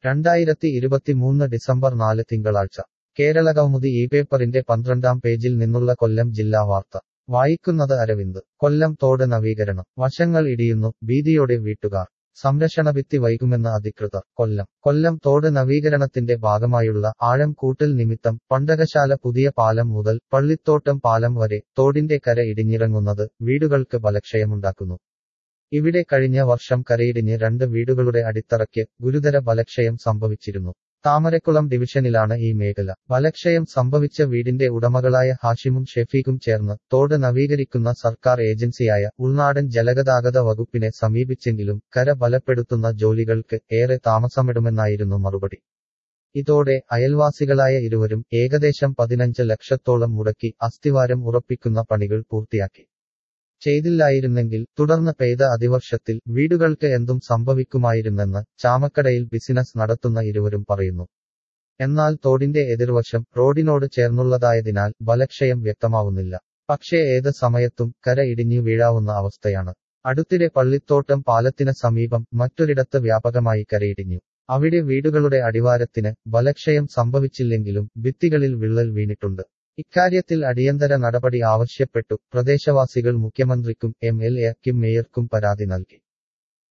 രണ്ടായിരത്തി ഇരുപത്തിമൂന്ന് ഡിസംബർ നാല് തിങ്കളാഴ്ച കേരള കൗമുദി ഈ പേപ്പറിന്റെ പന്ത്രണ്ടാം പേജിൽ നിന്നുള്ള കൊല്ലം ജില്ലാ വാർത്ത വായിക്കുന്നത് അരവിന്ദ് കൊല്ലം തോട് നവീകരണം വശങ്ങൾ ഇടിയുന്നു ഭീതിയോടെ വീട്ടുകാർ സംരക്ഷണ ഭിത്തി വൈകുമെന്ന് അധികൃതർ കൊല്ലം കൊല്ലം തോട് നവീകരണത്തിന്റെ ഭാഗമായുള്ള ആഴം കൂട്ടൽ നിമിത്തം പണ്ടകശാല പുതിയ പാലം മുതൽ പള്ളിത്തോട്ടം പാലം വരെ തോടിന്റെ കര ഇടിഞ്ഞിറങ്ങുന്നത് വീടുകൾക്ക് ബലക്ഷയമുണ്ടാക്കുന്നു ഇവിടെ കഴിഞ്ഞ വർഷം കരയിടിഞ്ഞ് രണ്ട് വീടുകളുടെ അടിത്തറയ്ക്ക് ഗുരുതര ബലക്ഷയം സംഭവിച്ചിരുന്നു താമരക്കുളം ഡിവിഷനിലാണ് ഈ മേഖല ബലക്ഷയം സംഭവിച്ച വീടിന്റെ ഉടമകളായ ഹാഷിമും ഷെഫീഖും ചേർന്ന് തോട് നവീകരിക്കുന്ന സർക്കാർ ഏജൻസിയായ ഉൾനാടൻ ജലഗതാഗത വകുപ്പിനെ സമീപിച്ചെങ്കിലും കര ബലപ്പെടുത്തുന്ന ജോലികൾക്ക് ഏറെ താമസമിടുമെന്നായിരുന്നു മറുപടി ഇതോടെ അയൽവാസികളായ ഇരുവരും ഏകദേശം പതിനഞ്ച് ലക്ഷത്തോളം മുടക്കി അസ്ഥിവാരം ഉറപ്പിക്കുന്ന പണികൾ പൂർത്തിയാക്കി ചെയ്തില്ലായിരുന്നെങ്കിൽ തുടർന്ന് പെയ്ത അതിവർഷത്തിൽ വീടുകൾക്ക് എന്തും സംഭവിക്കുമായിരുന്നെന്ന് ചാമക്കടയിൽ ബിസിനസ് നടത്തുന്ന ഇരുവരും പറയുന്നു എന്നാൽ തോടിന്റെ എതിർവശം റോഡിനോട് ചേർന്നുള്ളതായതിനാൽ ബലക്ഷയം വ്യക്തമാവുന്നില്ല പക്ഷേ ഏത് സമയത്തും കര ഇടിഞ്ഞു വീഴാവുന്ന അവസ്ഥയാണ് അടുത്തിടെ പള്ളിത്തോട്ടം പാലത്തിന് സമീപം മറ്റൊരിടത്ത് വ്യാപകമായി കരയിടിഞ്ഞു അവിടെ വീടുകളുടെ അടിവാരത്തിന് ബലക്ഷയം സംഭവിച്ചില്ലെങ്കിലും ഭിത്തികളിൽ വിള്ളൽ വീണിട്ടുണ്ട് ഇക്കാര്യത്തിൽ അടിയന്തര നടപടി ആവശ്യപ്പെട്ടു പ്രദേശവാസികൾ മുഖ്യമന്ത്രിക്കും എം എൽ എക്കും മേയർക്കും പരാതി നൽകി